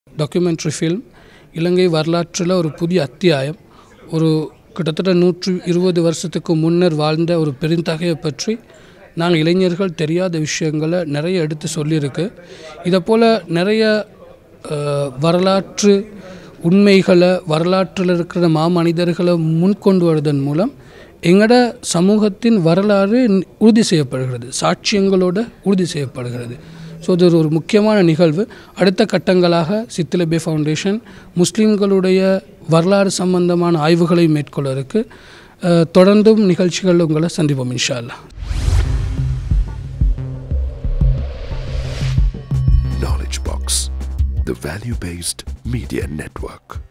Documentary film இலங்கை வரலாற்றில் ஒரு புதிய அத்தியாயம் ஒரு கிட்டத்தட்ட நூற்று இருபது வருஷத்துக்கு முன்னர் வாழ்ந்த ஒரு பெருந்தகையை பற்றி நாங்கள் இளைஞர்கள் தெரியாத விஷயங்களை நிறைய எடுத்து சொல்லியிருக்கு இதை போல் நிறைய அஹ், வரலாற்று உண்மைகளை வரலாற்றில் இருக்கிற மாமனிதர்களை முன்கொண்டு வருவதன் மூலம் எங்களோட சமூகத்தின் வரலாறு ந- உறுதி செய்யப்படுகிறது சாட்சியங்களோட உறுதி செய்யப்படுகிறது ஸோ இது ஒரு முக்கியமான நிகழ்வு அடுத்த கட்டங்களாக சித்திலபே ஃபவுண்டேஷன் முஸ்லீம்களுடைய வரலாறு சம்பந்தமான ஆய்வுகளை மேற்கொள்ள இருக்கு அஹ், தொடர்ந்தும் நிகழ்ச்சிகள் உங்களை சந்திப்போம் இன்ஷா அல்லாஹ் Knowledge Box, the value based media network.